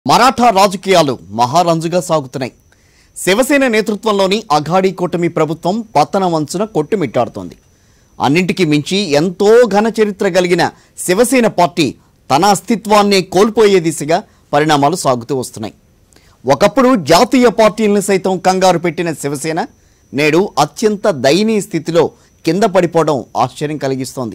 మరాఠా రాజకీయాలు మహారంజుగా సాగుతున్నాయి శివసేన నేతృత్వంలోని అఘాడీ కూటమి ప్రభుత్వం పతన వంచున కొట్టుమిట్టాడుతోంది అన్నింటికీ మించి ఎంతో ఘన చరిత్ర కలిగిన శివసేన పార్టీ తన అస్తిత్వాన్నే కోల్పోయే దిశగా పరిణామాలు సాగుతూ వస్తున్నాయి ఒకప్పుడు జాతీయ పార్టీలను సైతం కంగారు పెట్టిన శివసేన నేడు అత్యంత దయనీయ స్థితిలో కింద పడిపోవడం ఆశ్చర్యం కలిగిస్తోంది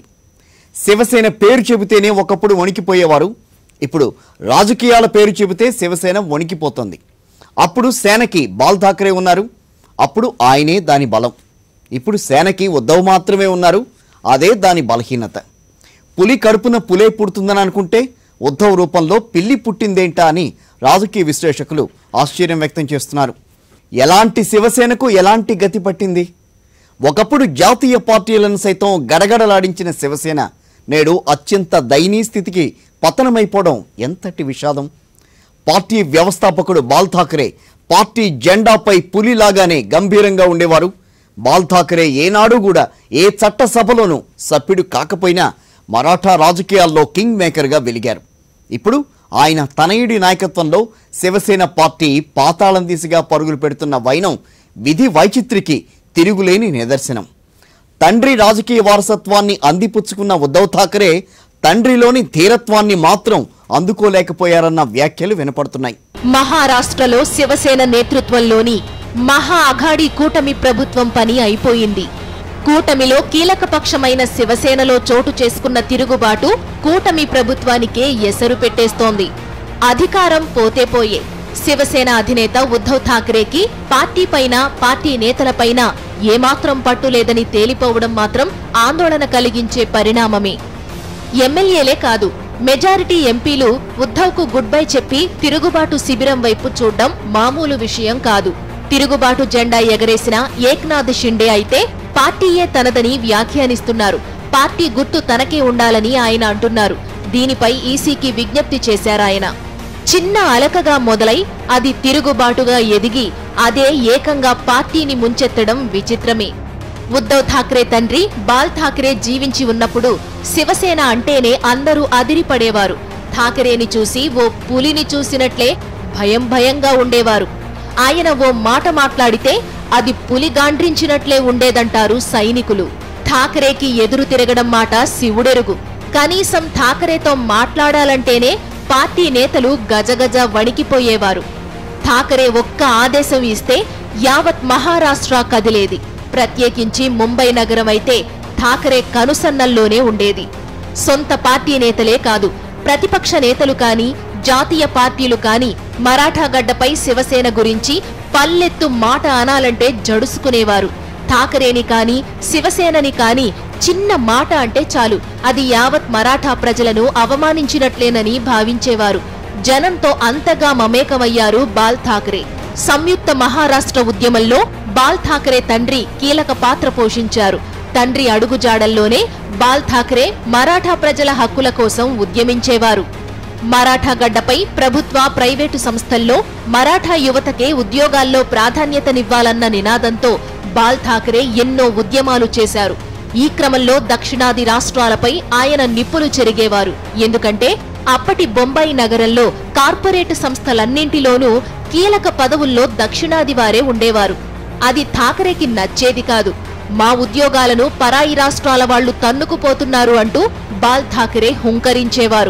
శివసేన పేరు చెబితేనే ఒకప్పుడు వణికిపోయేవారు ఇప్పుడు రాజకీయాల పేరు చెబితే శివసేన వణికిపోతుంది అప్పుడు సేనకి బాల్ ఠాకరే ఉన్నారు అప్పుడు ఆయనే దాని బలం ఇప్పుడు సేనకి ఉద్ధవ్ మాత్రమే ఉన్నారు అదే దాని బలహీనత పులి కడుపున పులే పుడుతుందని అనుకుంటే ఉద్ధవ్ రూపంలో పిల్లి పుట్టిందేంటా అని రాజకీయ విశ్లేషకులు ఆశ్చర్యం వ్యక్తం చేస్తున్నారు ఎలాంటి శివసేనకు ఎలాంటి గతి పట్టింది ఒకప్పుడు జాతీయ పార్టీలను సైతం గడగడలాడించిన శివసేన నేడు అత్యంత దయనీయ స్థితికి పతనమైపోవడం ఎంతటి విషాదం పార్టీ వ్యవస్థాపకుడు బాల్ ఠాకరే పార్టీ జెండాపై పులిలాగానే గంభీరంగా ఉండేవారు బాల్ ఠాకరే ఏనాడు కూడా ఏ చట్టసభలోనూ సభ్యుడు కాకపోయినా మరాఠా రాజకీయాల్లో కింగ్ మేకర్గా వెలిగారు ఇప్పుడు ఆయన తనయుడి నాయకత్వంలో శివసేన పార్టీ పాతాళం దిశగా పరుగులు పెడుతున్న వైనం విధి వైచిత్రికి తిరుగులేని నిదర్శనం తండ్రి రాజకీయ వారసత్వాన్ని అందిపుచ్చుకున్న ఉద్ధవ్ ఠాకరే తండ్రిలోని ధీరత్వాన్ని మాత్రం అందుకోలేకపోయారన్న వ్యాఖ్యలు వినపడుతున్నాయి మహారాష్ట్రలో శివసేన నేతృత్వంలోని మహా అఘాడీ కూటమి ప్రభుత్వం పని అయిపోయింది కూటమిలో కీలకపక్షమైన శివసేనలో చోటు చేసుకున్న తిరుగుబాటు కూటమి ప్రభుత్వానికే ఎసరు పెట్టేస్తోంది అధికారం పోతే పోయే శివసేన అధినేత ఉద్ధవ్ ఠాకరేకి పార్టీ పైన పార్టీ నేతలపైన ఏమాత్రం పట్టు లేదని తేలిపోవడం మాత్రం ఆందోళన కలిగించే పరిణామమే ఎమ్మెల్యేలే కాదు మెజారిటీ ఎంపీలు ఉద్ధవ్కు గుడ్ బై చెప్పి తిరుగుబాటు శిబిరం వైపు చూడ్డం మామూలు విషయం కాదు తిరుగుబాటు జెండా ఎగరేసిన ఏక్నాథ్ షిండే అయితే పార్టీయే తనదని వ్యాఖ్యానిస్తున్నారు పార్టీ గుర్తు తనకే ఉండాలని ఆయన అంటున్నారు దీనిపై ఈసీకి విజ్ఞప్తి చేశారాయన చిన్న అలకగా మొదలై అది తిరుగుబాటుగా ఎదిగి అదే ఏకంగా పార్టీని ముంచెత్తడం విచిత్రమే ఉద్ధవ్ ఠాక్రే తండ్రి బాల్ ఠాక్రే జీవించి ఉన్నప్పుడు శివసేన అంటేనే అందరూ అదిరిపడేవారు ఠాకరేని చూసి ఓ పులిని చూసినట్లే భయం భయంగా ఉండేవారు ఆయన ఓ మాట మాట్లాడితే అది పులి గాండ్రించినట్లే ఉండేదంటారు సైనికులు ఠాకరేకి ఎదురు తిరగడం మాట శివుడెరుగు కనీసం ఠాకరేతో మాట్లాడాలంటేనే పార్టీ నేతలు గజగజ వణికిపోయేవారు ఠాకరే ఒక్క ఆదేశం ఇస్తే యావత్ మహారాష్ట్ర కదిలేది ప్రత్యేకించి ముంబై నగరం అయితే ఠాకరే కనుసన్నల్లోనే ఉండేది సొంత పార్టీ నేతలే కాదు ప్రతిపక్ష నేతలు కాని జాతీయ పార్టీలు కాని మరాఠా గడ్డపై శివసేన గురించి పల్లెత్తు మాట అనాలంటే జడుసుకునేవారు ఠాకరేని కాని శివసేనని కాని చిన్న మాట అంటే చాలు అది యావత్ మరాఠా ప్రజలను అవమానించినట్లేనని భావించేవారు జనంతో అంతగా మమేకమయ్యారు బాల్ ఠాకరే సంయుక్త మహారాష్ట్ర ఉద్యమంలో బాల్ ఠాకరే తండ్రి కీలక పాత్ర పోషించారు తండ్రి అడుగుజాడల్లోనే బాల్ ఠాకరే మరాఠా ప్రజల హక్కుల కోసం ఉద్యమించేవారు మరాఠా గడ్డపై ప్రభుత్వ ప్రైవేటు సంస్థల్లో మరాఠా యువతకే ఉద్యోగాల్లో ప్రాధాన్యతనివ్వాలన్న నినాదంతో బాల్ ఠాకరే ఎన్నో ఉద్యమాలు చేశారు ఈ క్రమంలో దక్షిణాది రాష్ట్రాలపై ఆయన నిప్పులు చెరిగేవారు ఎందుకంటే అప్పటి బొంబాయి నగరంలో కార్పొరేట్ సంస్థలన్నింటిలోనూ కీలక పదవుల్లో దక్షిణాది వారే ఉండేవారు అది ఠాకరేకి నచ్చేది కాదు మా ఉద్యోగాలను పరాయి రాష్ట్రాల వాళ్లు తన్నుకుపోతున్నారు అంటూ బాల్ ఠాకరే హుంకరించేవారు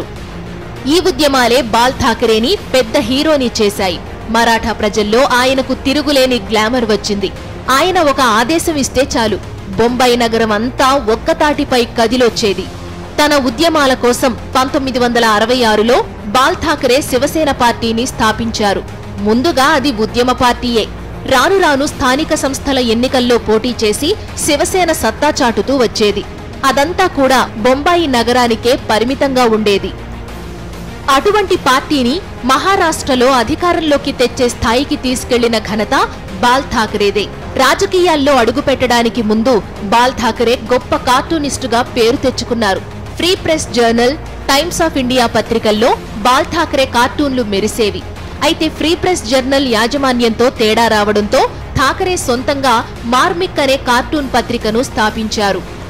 ఈ ఉద్యమాలే బాల్ ఠాకరేని పెద్ద హీరోని చేశాయి మరాఠా ప్రజల్లో ఆయనకు తిరుగులేని గ్లామర్ వచ్చింది ఆయన ఒక ఆదేశం ఇస్తే చాలు బొంబాయి నగరం అంతా ఒక్కతాటిపై కదిలొచ్చేది తన ఉద్యమాల కోసం పంతొమ్మిది వందల అరవై ఆరులో బాల్ ఠాకరే శివసేన పార్టీని స్థాపించారు ముందుగా అది ఉద్యమ పార్టీయే రాను రాను స్థానిక సంస్థల ఎన్నికల్లో పోటీ చేసి శివసేన సత్తా చాటుతూ వచ్చేది అదంతా కూడా బొంబాయి నగరానికే పరిమితంగా ఉండేది అటువంటి పార్టీని మహారాష్ట్రలో అధికారంలోకి తెచ్చే స్థాయికి తీసుకెళ్లిన ఘనత బాల్ ఠాకరేదే రాజకీయాల్లో అడుగుపెట్టడానికి ముందు బాల్ ఠాకరే గొప్ప కార్టూనిస్టుగా పేరు తెచ్చుకున్నారు Free Press Journal Times of India పత్రికల్లో బాల్ ఠాకరే కార్టూన్లు మెరిసేవి అయితే ఫ్రీ ప్రెస్ జర్నల్ యాజమాన్యంతో తేడా రావడంతో ఠాకరే సొంతంగా మార్మిక్ అనే కార్టూన్ పత్రికను స్థాపించారు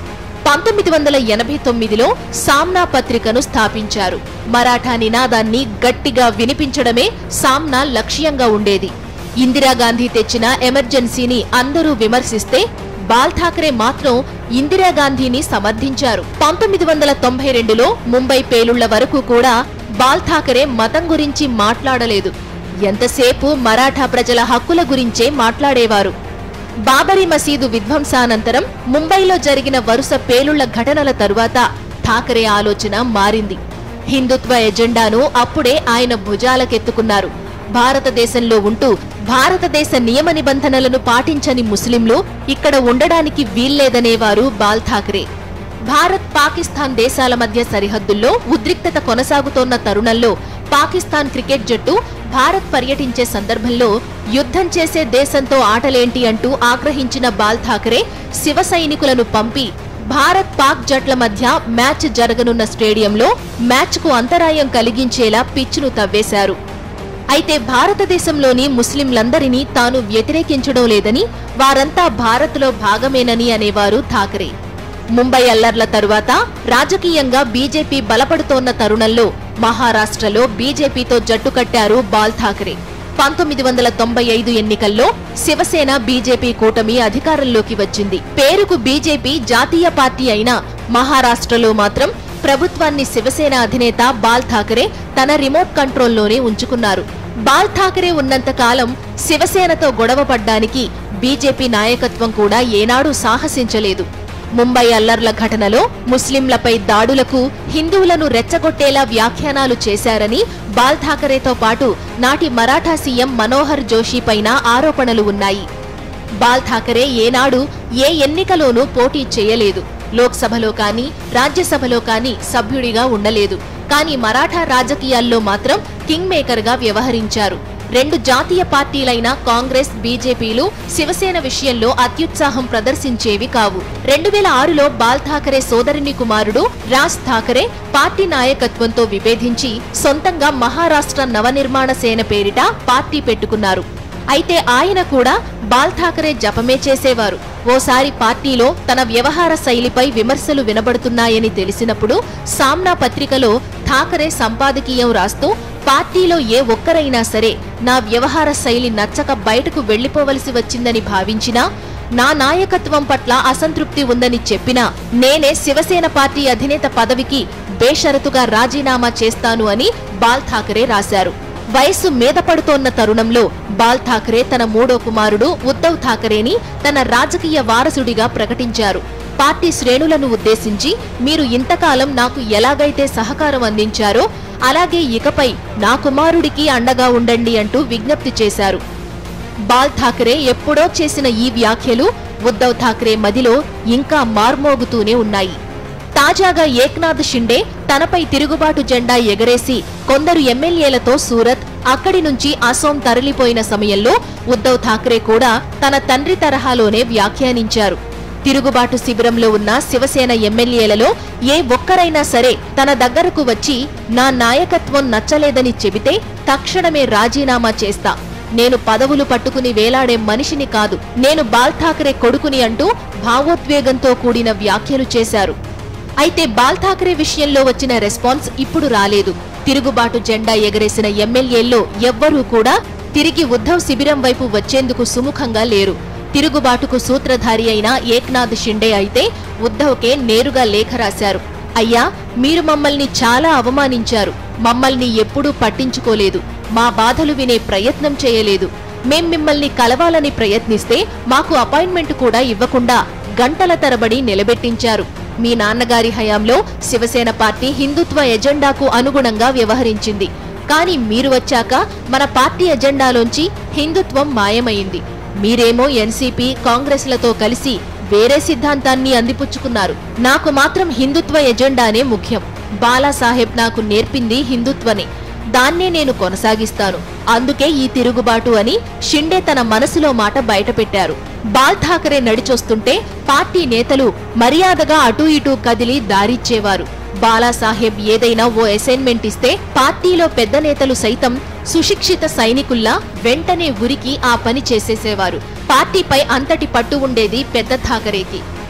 పంతొమ్మిది వందల ఎనభై తొమ్మిదిలో సామ్నా పత్రికను స్థాపించారు మరాఠా నినాదాన్ని గట్టిగా వినిపించడమే సామ్నా లక్ష్యంగా ఉండేది ఇందిరాగాంధీ తెచ్చిన ఎమర్జెన్సీని అందరూ విమర్శిస్తే బాల్ ఠాకరే మాత్రం ఇందిరాగాంధీని సమర్థించారు పంతొమ్మిది వందల తొంభై రెండులో ముంబై పేలుళ్ల వరకు కూడా బాల్ ఠాకరే మతం గురించి మాట్లాడలేదు ఎంతసేపు మరాఠా ప్రజల హక్కుల గురించే మాట్లాడేవారు బాబరీ మసీదు విధ్వంసానంతరం ముంబైలో జరిగిన వరుస పేలుళ్ల ఘటనల తరువాత ఠాకరే ఆలోచన మారింది హిందుత్వ ఎజెండాను అప్పుడే ఆయన భుజాలకెత్తుకున్నారు భారతదేశంలో ఉంటూ భారతదేశ నియమ నిబంధనలను పాటించని ముస్లింలు ఇక్కడ ఉండడానికి వీల్లేదనేవారు బాల్ ఠాకరే భారత్ పాకిస్తాన్ దేశాల మధ్య సరిహద్దుల్లో ఉద్రిక్తత కొనసాగుతోన్న తరుణంలో పాకిస్తాన్ క్రికెట్ జట్టు భారత్ పర్యటించే సందర్భంలో యుద్ధం చేసే దేశంతో ఆటలేంటి అంటూ ఆగ్రహించిన బాల్ ఠాకరే శివ సైనికులను పంపి భారత్ పాక్ జట్ల మధ్య మ్యాచ్ జరగనున్న స్టేడియంలో మ్యాచ్కు అంతరాయం కలిగించేలా పిచ్చును తవ్వేశారు అయితే భారతదేశంలోని ముస్లింలందరినీ తాను వ్యతిరేకించడం లేదని వారంతా భారత్లో భాగమేనని అనేవారు ఠాకరే ముంబై అల్లర్ల తరువాత రాజకీయంగా బీజేపీ బలపడుతోన్న తరుణంలో మహారాష్ట్రలో బీజేపీతో జట్టు కట్టారు బాల్ ఠాకరే పంతొమ్మిది వందల తొంభై ఐదు ఎన్నికల్లో శివసేన బీజేపీ కూటమి అధికారంలోకి వచ్చింది పేరుకు బీజేపీ జాతీయ పార్టీ అయినా మహారాష్ట్రలో మాత్రం ప్రభుత్వాన్ని శివసేన అధినేత బాల్ ఠాకరే తన రిమోట్ కంట్రోల్లోనే ఉంచుకున్నారు బాల్ ఠాకరే ఉన్నంత కాలం శివసేనతో గొడవ పడ్డానికి బీజేపీ నాయకత్వం కూడా ఏనాడూ సాహసించలేదు ముంబై అల్లర్ల ఘటనలో ముస్లింలపై దాడులకు హిందువులను రెచ్చగొట్టేలా వ్యాఖ్యానాలు చేశారని బాల్ ఠాకరేతో పాటు నాటి మరాఠా సీఎం మనోహర్ జోషి పైన ఆరోపణలు ఉన్నాయి బాల్ ఠాకరే ఏనాడు ఏ ఎన్నికలోనూ పోటీ చేయలేదు లోక్సభలో కానీ రాజ్యసభలో కానీ సభ్యుడిగా ఉండలేదు కానీ మరాఠా రాజకీయాల్లో మాత్రం కింగ్ మేకర్గా వ్యవహరించారు రెండు జాతీయ పార్టీలైన కాంగ్రెస్ బీజేపీలు శివసేన విషయంలో అత్యుత్సాహం ప్రదర్శించేవి కావు రెండు వేల ఆరులో బాల్ ఠాకరే సోదరుని కుమారుడు రాజ్ ఠాకరే పార్టీ నాయకత్వంతో విభేదించి సొంతంగా మహారాష్ట్ర నవనిర్మాణ సేన పేరిట పార్టీ పెట్టుకున్నారు అయితే ఆయన కూడా బాల్ ఠాకరే జపమే చేసేవారు ఓసారి పార్టీలో తన వ్యవహార శైలిపై విమర్శలు వినబడుతున్నాయని తెలిసినప్పుడు సామ్నా పత్రికలో ఠాకరే సంపాదకీయం రాస్తూ పార్టీలో ఏ ఒక్కరైనా సరే నా వ్యవహార శైలి నచ్చక బయటకు వెళ్లిపోవలసి వచ్చిందని భావించినా నా నాయకత్వం పట్ల అసంతృప్తి ఉందని చెప్పినా నేనే శివసేన పార్టీ అధినేత పదవికి బేషరతుగా రాజీనామా చేస్తాను అని బాల్ ఠాకరే రాశారు వయస్సు మీద పడుతోన్న తరుణంలో బాల్ ఠాకరే తన మూడో కుమారుడు ఉద్ధవ్ ఠాకరేని తన రాజకీయ వారసుడిగా ప్రకటించారు పార్టీ శ్రేణులను ఉద్దేశించి మీరు ఇంతకాలం నాకు ఎలాగైతే సహకారం అందించారో అలాగే ఇకపై నా కుమారుడికి అండగా ఉండండి అంటూ విజ్ఞప్తి చేశారు బాల్ ఠాకరే ఎప్పుడో చేసిన ఈ వ్యాఖ్యలు ఉద్ధవ్ ఠాకరే మదిలో ఇంకా మార్మోగుతూనే ఉన్నాయి తాజాగా ఏక్నాథ్ షిండే తనపై తిరుగుబాటు జెండా ఎగరేసి కొందరు ఎమ్మెల్యేలతో సూరత్ అక్కడి నుంచి అసోం తరలిపోయిన సమయంలో ఉద్ధవ్ ఠాకరే కూడా తన తండ్రి తరహాలోనే వ్యాఖ్యానించారు తిరుగుబాటు శిబిరంలో ఉన్న శివసేన ఎమ్మెల్యేలలో ఏ ఒక్కరైనా సరే తన దగ్గరకు వచ్చి నా నాయకత్వం నచ్చలేదని చెబితే తక్షణమే రాజీనామా చేస్తా నేను పదవులు పట్టుకుని వేలాడే మనిషిని కాదు నేను బాల్ ఠాకరే కొడుకుని అంటూ భావోద్వేగంతో కూడిన వ్యాఖ్యలు చేశారు అయితే బాల్ ఠాకరే విషయంలో వచ్చిన రెస్పాన్స్ ఇప్పుడు రాలేదు తిరుగుబాటు జెండా ఎగరేసిన ఎమ్మెల్యేల్లో ఎవ్వరూ కూడా తిరిగి ఉద్ధవ్ శిబిరం వైపు వచ్చేందుకు సుముఖంగా లేరు తిరుగుబాటుకు సూత్రధారి అయిన ఏక్నాథ్ షిండే అయితే ఉద్ధవ్కే నేరుగా లేఖ రాశారు అయ్యా మీరు మమ్మల్ని చాలా అవమానించారు మమ్మల్ని ఎప్పుడూ పట్టించుకోలేదు మా బాధలు వినే ప్రయత్నం చేయలేదు మేం మిమ్మల్ని కలవాలని ప్రయత్నిస్తే మాకు అపాయింట్మెంట్ కూడా ఇవ్వకుండా గంటల తరబడి నిలబెట్టించారు మీ నాన్నగారి హయాంలో శివసేన పార్టీ హిందుత్వ ఎజెండాకు అనుగుణంగా వ్యవహరించింది కానీ మీరు వచ్చాక మన పార్టీ ఎజెండాలోంచి హిందుత్వం మాయమైంది మీరేమో ఎన్సీపీ కాంగ్రెస్లతో కలిసి వేరే సిద్ధాంతాన్ని అందిపుచ్చుకున్నారు నాకు మాత్రం హిందుత్వ ఎజెండానే ముఖ్యం బాలాసాహెబ్ నాకు నేర్పింది హిందుత్వనే దాన్నే నేను కొనసాగిస్తాను అందుకే ఈ తిరుగుబాటు అని షిండే తన మనసులో మాట బయటపెట్టారు బాల్ ఠాకరే నడిచొస్తుంటే పార్టీ నేతలు మర్యాదగా అటూ ఇటూ కదిలి దారిచ్చేవారు బాలాసాహెబ్ ఏదైనా ఓ అసైన్మెంట్ ఇస్తే పార్టీలో పెద్ద నేతలు సైతం సుశిక్షిత సైనికుల్లా వెంటనే ఉరికి ఆ పని చేసేసేవారు పార్టీపై అంతటి పట్టు ఉండేది పెద్ద ఠాకరేకి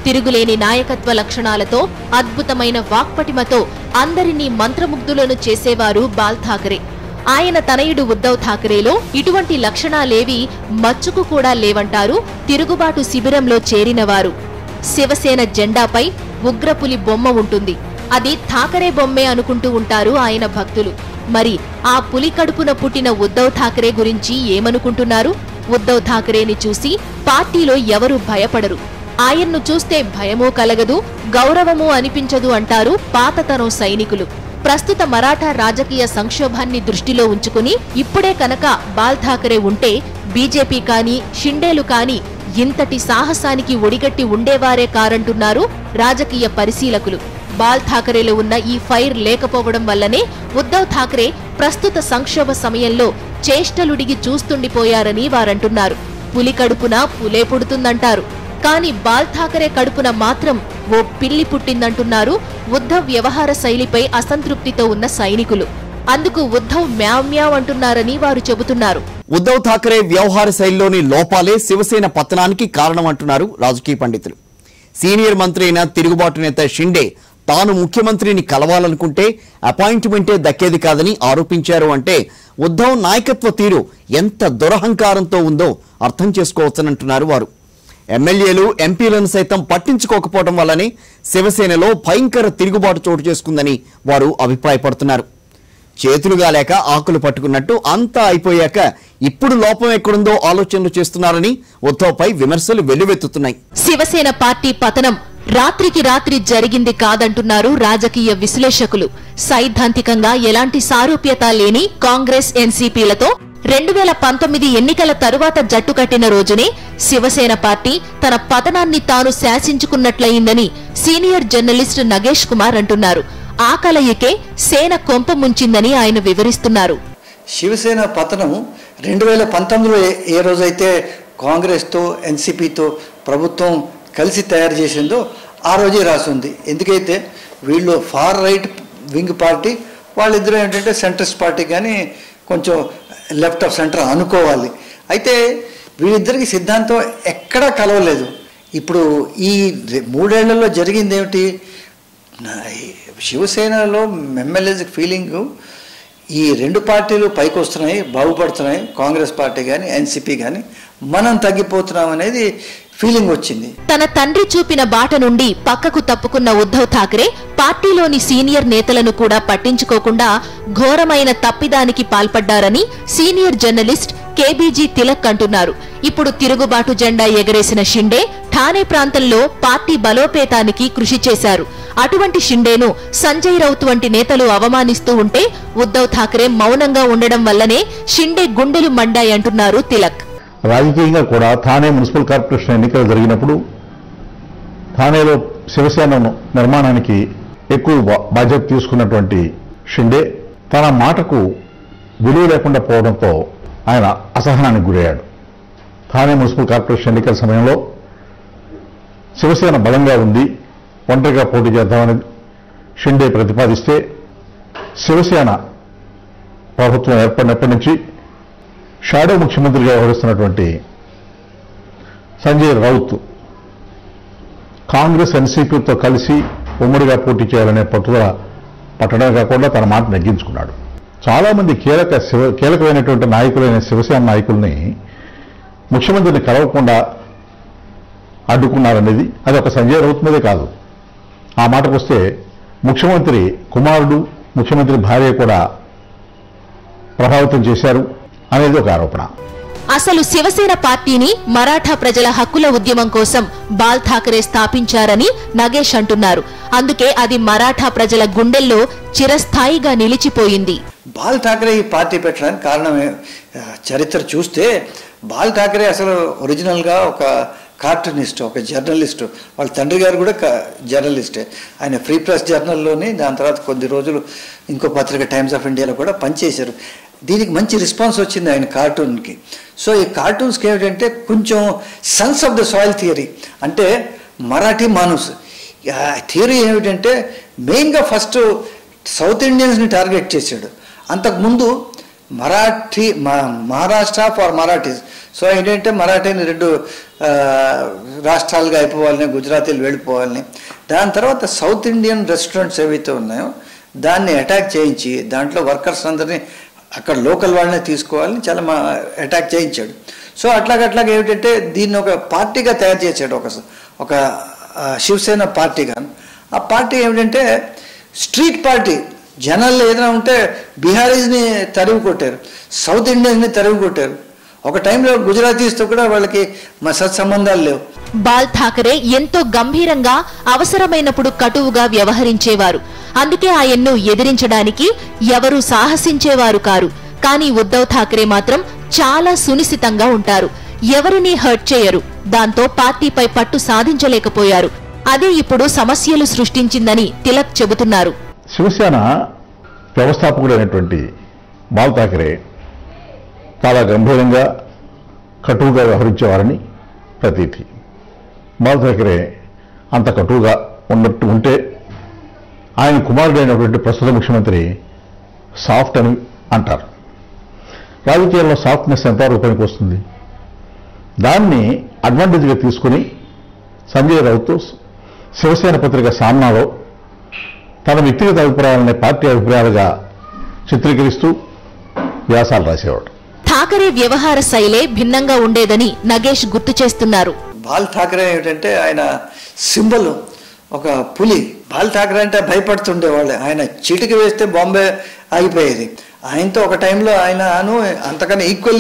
తిరుగులేని నాయకత్వ లక్షణాలతో అద్భుతమైన వాక్పటిమతో అందరినీ మంత్రముగ్ధులను చేసేవారు బాల్ ఠాకరే ఆయన తనయుడు ఉద్ధవ్ ఠాకరేలో ఇటువంటి లక్షణాలేవి మచ్చుకు కూడా లేవంటారు తిరుగుబాటు శిబిరంలో చేరినవారు శివసేన జెండాపై ఉగ్రపులి బొమ్మ ఉంటుంది అది ఠాకరే బొమ్మే అనుకుంటూ ఉంటారు ఆయన భక్తులు మరి ఆ పులి కడుపున పుట్టిన ఉద్ధవ్ ఠాకరే గురించి ఏమనుకుంటున్నారు ఉద్ధవ్ ఠాకరేని చూసి పార్టీలో ఎవరు భయపడరు ఆయన్ను చూస్తే భయమూ కలగదు గౌరవమూ అనిపించదు అంటారు పాతతరం సైనికులు ప్రస్తుత మరాఠా రాజకీయ సంక్షోభాన్ని దృష్టిలో ఉంచుకుని ఇప్పుడే కనుక బాల్ ఠాకరే ఉంటే బీజేపీ కానీ షిండేలు కానీ ఇంతటి సాహసానికి ఒడిగట్టి ఉండేవారే కారంటున్నారు రాజకీయ పరిశీలకులు బాల్ ఠాకరేలో ఉన్న ఈ ఫైర్ లేకపోవడం వల్లనే ఉద్ధవ్ ఠాకరే ప్రస్తుత సంక్షోభ సమయంలో చేష్టలుడిగి చూస్తుండిపోయారని వారంటున్నారు పులి కడుపున పులే పుడుతుందంటారు కానీ బాల్ ఠాకరే కడుపున మాత్రం ఓ పిల్లి పుట్టిందంటున్నారు ఉద్ధవ్ వ్యవహార శైలిపై అసంతృప్తితో ఉన్న సైనికులు అందుకు ఉద్ధవ్ మ్యావ్ మ్యావ్ అంటున్నారని వారు చెబుతున్నారు ఉద్ధవ్ ఠాకరే వ్యవహార శైలిలోని లోపాలే శివసేన పతనానికి కారణం అంటున్నారు రాజకీయ పండితులు సీనియర్ మంత్రి అయిన తిరుగుబాటు నేత షిండే తాను ముఖ్యమంత్రిని కలవాలనుకుంటే అపాయింట్మెంటే దక్కేది కాదని ఆరోపించారు అంటే ఉద్ధవ్ నాయకత్వ తీరు ఎంత దురహంకారంతో ఉందో అర్థం చేసుకోవచ్చనంటున్నారు వారు ఎమ్మెల్యేలు ఎంపీలను సైతం పట్టించుకోకపోవడం వల్లనే శివసేనలో భయంకర తిరుగుబాటు చోటు చేసుకుందని వారు అభిప్రాయపడుతున్నారు చేతులుగా లేక ఆకులు పట్టుకున్నట్టు అంతా అయిపోయాక ఇప్పుడు లోపం ఎక్కడుందో ఆలోచనలు చేస్తున్నారని ఉద్ధవ్పై విమర్శలు వెల్లువెత్తుతున్నాయి శివసేన పార్టీ పతనం రాత్రికి రాత్రి జరిగింది కాదంటున్నారు రాజకీయ విశ్లేషకులు సైద్ధాంతికంగా ఎలాంటి సారూప్యత లేని కాంగ్రెస్ ఎన్సీపీలతో రెండు వేల పంతొమ్మిది ఎన్నికల తరువాత జట్టు కట్టిన రోజునే శివసేన పార్టీ తన పతనాన్ని తాను శాసించుకున్నట్లయిందని సీనియర్ జర్నలిస్ట్ నగేష్ కుమార్ అంటున్నారు ఆ కలయికే సేన కొంప ముంచిందని ఆయన వివరిస్తున్నారు శివసేన పతనము రెండు వేల పంతొమ్మిదిలో ఏ- ఏ రోజైతే కాంగ్రెస్తో ఎన్సీపీతో ప్రభుత్వం కలిసి తయారు చేసిందో ఆ రోజే రాసింది ఎందుకైతే వీళ్ళు ఫార్ రైట్ వింగ్ పార్టీ వాళ్ళిద్దరూ ఏంటంటే సెంట్రిస్ట్ పార్టీ కానీ కొంచెం లెఫ్ట్ ఆఫ్ సెంటర్ అనుకోవాలి అయితే వీళ్ళిద్దరికి సిద్ధాంతం ఎక్కడా కలవలేదు ఇప్పుడు ఈ రె- మూడేళ్లలో జరిగింది ఏమిటి నా- ఈ శివసేనలో ఎమ్మెల్యేస్ ఫీలింగ్ ఈ రెండు పార్టీలు పైకి వస్తున్నాయి బాగుపడుతున్నాయి కాంగ్రెస్ పార్టీ కానీ ఎన్సీపీ కానీ మనం తగ్గిపోతున్నాం అనేది ఫీలింగ్ వచ్చింది తన తండ్రి చూపిన బాట నుండి పక్కకు తప్పుకున్న ఉద్ధవ్ ఠాకరే పార్టీలోని సీనియర్ నేతలను కూడా పట్టించుకోకుండా ఘోరమైన తప్పిదానికి పాల్పడ్డారని సీనియర్ జర్నలిస్ట్ కేబీజీ తిలక్ అంటున్నారు ఇప్పుడు తిరుగుబాటు జెండా ఎగరేసిన షిండే ఠానే ప్రాంతంలో పార్టీ బలోపేతానికి కృషి చేశారు అటువంటి షిండేను సంజయ్ రౌత్ వంటి నేతలు అవమానిస్తూ ఉంటే ఉద్ధవ్ ఠాకరే మౌనంగా ఉండడం వల్లనే షిండే గుండెలు మండాయంటున్నారు తిలక్ రాజకీయంగా కూడా థానే మున్సిపల్ కార్పొరేషన్ ఎన్నికలు జరిగినప్పుడు థానేలో శివసేన నిర్మాణానికి ఎక్కువ బా- బాధ్యత తీసుకున్నటువంటి షిండే తన మాటకు విలువ లేకుండా పోవడంతో ఆయన అసహనానికి గురయ్యాడు థానే మున్సిపల్ కార్పొరేషన్ ఎన్నికల సమయంలో శివసేన బలంగా ఉంది ఒంటరిగా పోటీ చేద్దామని షిండే ప్రతిపాదిస్తే శివసేన ప్రభుత్వం ఏర్పడినప్పటి నుంచి షాడో ముఖ్యమంత్రిగా వ్యవహరిస్తున్నటువంటి సంజయ్ రౌత్ కాంగ్రెస్ ఎన్సీపీతో కలిసి ఉమ్మడిగా పోటీ చేయాలనే పట్టుదల పట్టడమే కాకుండా తన మాట నెగ్గించుకున్నాడు చాలా మంది కీలక శివ కీలకమైనటువంటి నాయకులైన శివసేన నాయకుల్ని ముఖ్యమంత్రిని కలవకుండా అడ్డుకున్నారనేది అది ఒక సంజయ్ రౌత్ మీదే కాదు ఆ మాటకు వస్తే ముఖ్యమంత్రి కుమారుడు ముఖ్యమంత్రి భార్య కూడా ప్రభావితం చేశారు అనేది ఒక ఆరోపణ అసలు శివసేన పార్టీని మరాఠా ప్రజల హక్కుల ఉద్యమం కోసం బాల్ ఠాకరే స్థాపించారని నగేష్ అంటున్నారు అందుకే అది మరాఠా ప్రజల గుండెల్లో చిరస్థాయిగా నిలిచిపోయింది బాల్ ఠాకరే ఈ పార్టీ పెట్టడానికి కారణమే ఆ, చరిత్ర చూస్తే బాల్ ఠాకరే అసలు ఒరిజినల్గా ఒక కార్టూనిస్ట్ ఒక జర్నలిస్ట్ వాళ్ళ తండ్రి గారు కూడా క- జర్నలిస్టే ఆయన ఫ్రీ ప్రెస్ జర్నల్లోని దాని తర్వాత కొద్ది రోజులు ఇంకో పత్రిక టైమ్స్ ఆఫ్ ఇండియాలో కూడా పనిచేశారు దీనికి మంచి రెస్పాన్స్ వచ్చింది ఆయన కార్టూన్కి సో ఈ కార్టూన్స్కి ఏమిటంటే కొంచెం sons of the soil theory అంటే మరాఠీ మానుస్ థియరీ ఏమిటంటే మెయిన్గా ఫస్ట్ సౌత్ ఇండియన్స్ని టార్గెట్ చేశాడు అంతకుముందు మరాఠీ మ- మహారాష్ట్ర ఫర్ మరాఠీస్ సో ఏంటంటే మరాఠీని రెండు ఆ, రాష్ట్రాలుగా అయిపోవాలని గుజరాతీలు వెళ్ళిపోవాలని దాని తర్వాత సౌత్ ఇండియన్ రెస్టారెంట్స్ ఏవైతే ఉన్నాయో దాన్ని అటాక్ చేయించి దాంట్లో వర్కర్స్ అందరినీ అక్కడ లోకల్ వాళ్ళనే తీసుకోవాలని చాలా మా అటాక్ చేయించాడు సో అట్లాగ అట్లాగ ఏమిటంటే దీన్ని ఒక పార్టీగా తయారు చేశాడు ఒక ఒక ఆ, శివసేన పార్టీగా ఆ పార్టీ ఏమిటంటే స్ట్రీట్ పార్టీ జనాల్లో ఏదైనా ఉంటే బీహారీస్ని తరిమి కొట్టారు సౌత్ ఇండియన్స్ని తరిమి కొట్టారు ఒక టైంలో గుజరాతీస్తో కూడా వాళ్ళకి మా సత్సంబంధాలు లేవు బాల్ ఠాకరే ఎంతో గంభీరంగా అవసరమైనప్పుడు కటువుగా వ్యవహరించేవారు అందుకే ఆయన్ను ఎదిరించడానికి ఎవరూ సాహసించేవారు కారు కానీ ఉద్ధవ్ ఠాకరే మాత్రం చాలా సునిశితంగా ఉంటారు ఎవరిని హర్ట్ చేయరు దాంతో పార్టీపై పట్టు సాధించలేకపోయారు అదే ఇప్పుడు సమస్యలు సృష్టించిందని తిలక్ చెబుతున్నారు శివసేన వ్యవస్థాపకుడైనటువంటి బాల్ ఠాకరే చాలా గంభీరంగా కటువుగా వ్యవహరించేవారని ప్రతీతి బాల్ ఠాకరే అంత కటువుగా ఉన్నట్టు ఉంటే ఆయన కుమారుడైనటువంటి ప్రస్తుత ముఖ్యమంత్రి సాఫ్ట్ అని అంటారు రాజకీయాల్లో సాఫ్ట్నెస్ ఎంతవరకు పనికి వస్తుంది దాన్ని అడ్వాంటేజ్గా తీసుకుని సంజయ్ రౌత్ శివసేన పత్రిక సామ్నాలో తన వ్యక్తిగత అభిప్రాయాలని పార్టీ అభిప్రాయాలుగా చిత్రీకరిస్తూ వ్యాసాలు రాసేవాడు ఠాకరే వ్యవహార శైలే భిన్నంగా ఉండేదని నగేష్ గుర్తు చేస్తున్నారు బాల్ ఠాకరే ఏమిటంటే ఆయన సింబల్ ఒక పులి బాల్ ఠాకరే అంటే భయపడుతుండేవాళ్ళు ఆయన చీటికి వేస్తే బాంబే ఆగిపోయేది ఆయనతో ఒక టైంలో ఆయనను అంతకన్నా ఈక్వల్లీ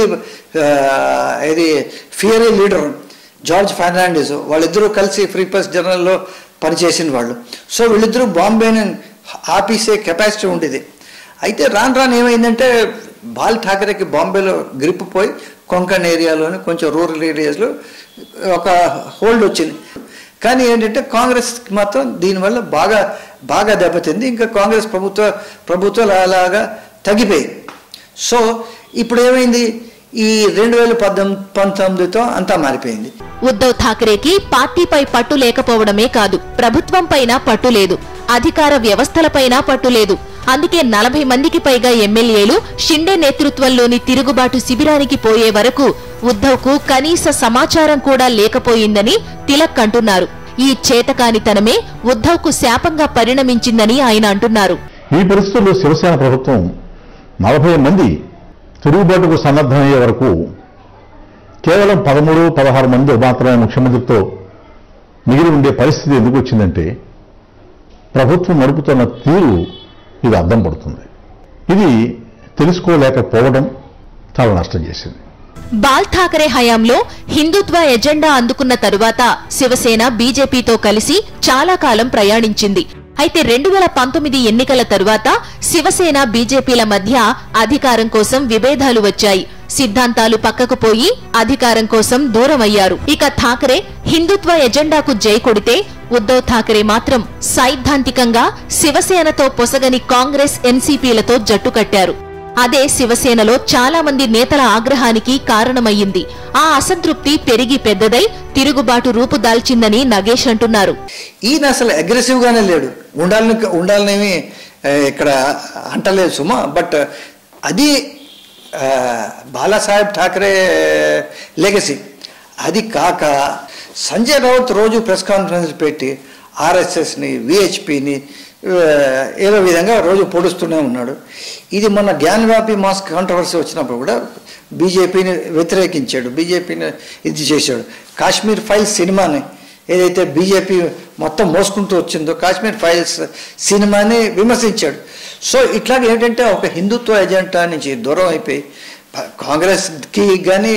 ఇది ఫియరీ లీడర్ జార్జ్ ఫెర్నాండిస్ వాళ్ళిద్దరూ కలిసి ఫ్రీ ప్రెస్ జర్నల్లో పనిచేసిన వాళ్ళు సో వీళ్ళిద్దరూ బాంబేని ఆపేసే కెపాసిటీ ఉండేది అయితే రాను రాను ఏమైందంటే బాల్ ఠాకరేకి బాంబేలో గ్రిప్ పోయి కొంకణ్ ఏరియాలోని కొంచెం రూరల్ ఏరియాస్లో ఒక హోల్డ్ వచ్చింది కానీ ఏంటంటే కాంగ్రెస్కి మాత్రం దీనివల్ల బాగా బాగా దెబ్బతింది ఇంకా కాంగ్రెస్ ప్రభుత్వ ప్రభుత్వాలు అలాగా తగ్గిపోయాయి సో ఇప్పుడు ఏమైంది ఈ రెండు వేల పద్దెనిమిది పంతొమ్మిదితో అంతా మారిపోయింది ఉద్ధవ్ ఠాకరేకి పార్టీపై పట్టు లేకపోవడమే కాదు ప్రభుత్వంపైన పట్టు లేదు అధికార వ్యవస్థలపైన పట్టు లేదు అందుకే నలభై మందికి పైగా ఎమ్మెల్యేలు షిండే నేతృత్వంలోని తిరుగుబాటు శిబిరానికి పోయే వరకు ఉద్ధవ్కు కనీస సమాచారం కూడా లేకపోయిందని తిలక్ అంటున్నారు ఈ చేతకానితనమే ఉద్ధవ్కు శాపంగా పరిణమించిందని ఆయన అంటున్నారు ఈ పరిస్థితుల్లో శివసేన ప్రభుత్వం నలభై మంది తిరుగుబాటుకు సన్నద్ధమయ్యే వరకు కేవలం పదమూడు పదహారు మంది మాత్రమే ముఖ్యమంత్రితో మిగిలి ఉండే పరిస్థితి ఎందుకు వచ్చిందంటే ప్రభుత్వం నడుపుతున్న తీరు ఇది అద్దం పడుతుంది ఇది తెలుసుకోలేకపోవడం చాలా నష్టం చేసింది బాల్ ఠాకరే హయాంలో హిందుత్వ ఎజెండా అందుకున్న తరువాత శివసేన బీజేపీతో కలిసి చాలా కాలం ప్రయాణించింది అయితే రెండు వేల పంతొమ్మిది ఎన్నికల తరువాత శివసేన బీజేపీల మధ్య అధికారం కోసం విభేదాలు వచ్చాయి సిద్ధాంతాలు పక్కకు పోయి అధికారం కోసం దూరమయ్యారు ఇక ఠాకరే హిందుత్వ ఎజెండాకు జై కొడితే ఉద్ధవ్ ఠాకరే మాత్రం సైద్ధాంతికంగా శివసేనతో పొసగని కాంగ్రెస్ ఎన్సీపీలతో జట్టు కట్టారు అదే శివసేనలో చాలా మంది నేతల ఆగ్రహానికి కారణమయ్యింది ఆ అసంతృప్తి పెరిగి పెద్దదై తిరుగుబాటు రూపుదాల్చిందని నగేష్ అంటున్నారు ఈయన అసలు అగ్రెసివ్గానే లేడు ఉండాలని ఉండాలనేమి ఆ, ఇక్కడ అంటలేదు సుమా బట్ అది ఆ, బాలాసాహెబ్ ఠాకరే లెగసీ అది కాక సంజయ్ రౌత్ రోజు ప్రెస్ కాన్ఫరెన్స్ పెట్టి ఆర్ఎస్ఎస్ని విహెచ్పిని ఏదో విధంగా రోజు పొడుస్తూనే ఉన్నాడు ఇది మొన్న జ్ఞానవ్యాపి మాస్ కాంట్రవర్సీ వచ్చినప్పుడు కూడా బీజేపీని వ్యతిరేకించాడు బీజేపీని ఇది చేశాడు కాశ్మీర్ ఫైల్స్ సినిమాని ఏదైతే బీజేపీ మొత్తం మోసుకుంటూ వచ్చిందో కాశ్మీర్ ఫైల్స్ సినిమాని విమర్శించాడు సో ఇట్లాగ ఏంటంటే ఒక హిందుత్వ ఎజెండా నుంచి దూరం అయిపోయి ప- కాంగ్రెస్కి కానీ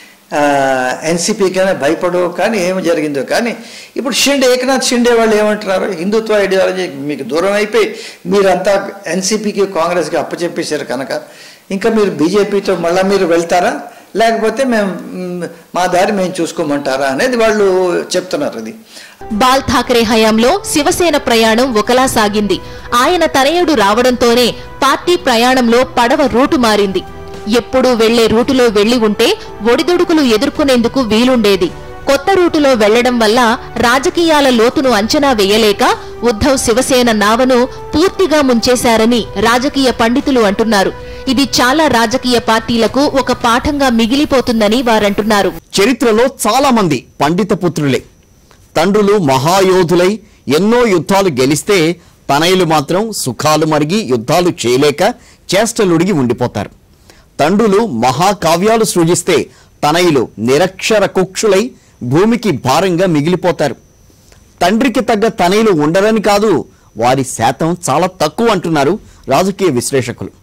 ఎన్సీపీ కానీ భయపడు కానీ ఏమి జరిగిందో కానీ ఇప్పుడు షిండే ఏకనాథ్ షిండే వాళ్ళు ఏమంటున్నారు హిందుత్వ ఐడియాలజీ మీకు దూరం అయిపోయి మీరంతా ఎన్సీపీకి కాంగ్రెస్కి అప్పచెప్పేశారు కనుక ఇంకా మీరు బీజేపీతో మళ్ళీ మీరు వెళ్తారా లేకపోతే మేము మ్, మా దారి మేము చూసుకోమంటారా అనేది వాళ్ళు చెప్తున్నారు అది బాల్ ఠాకరే హయాంలో శివసేన ప్రయాణం ఒకలా సాగింది ఆయన తనయుడు రావడంతోనే పార్టీ ప్రయాణంలో పడవ రూటు మారింది ఎప్పుడూ వెళ్లే రూటులో వెళ్లి ఉంటే ఒడిదుడుకులు ఎదుర్కొనేందుకు వీలుండేది కొత్త రూటులో వెళ్లడం వల్ల రాజకీయాల లోతును అంచనా వేయలేక ఉద్ధవ్ శివసేన నావను పూర్తిగా ముంచేశారని రాజకీయ పండితులు అంటున్నారు ఇది చాలా రాజకీయ పార్టీలకు ఒక పాఠంగా మిగిలిపోతుందని వారంటున్నారు చరిత్రలో చాలా మంది పండిత పుత్రులే తండ్రులు మహాయోధులై ఎన్నో యుద్ధాలు గెలిస్తే తనయులు మాత్రం సుఖాలు మరిగి యుద్ధాలు చేయలేక చేష్టలుడిగి ఉండిపోతారు తండ్రులు మహాకావ్యాలు సృజిస్తే తనయులు నిరక్షర కుక్షులై భూమికి భారంగా మిగిలిపోతారు తండ్రికి తగ్గ తనయులు ఉండరని కాదు వారి శాతం చాలా తక్కువ అంటున్నారు రాజకీయ విశ్లేషకులు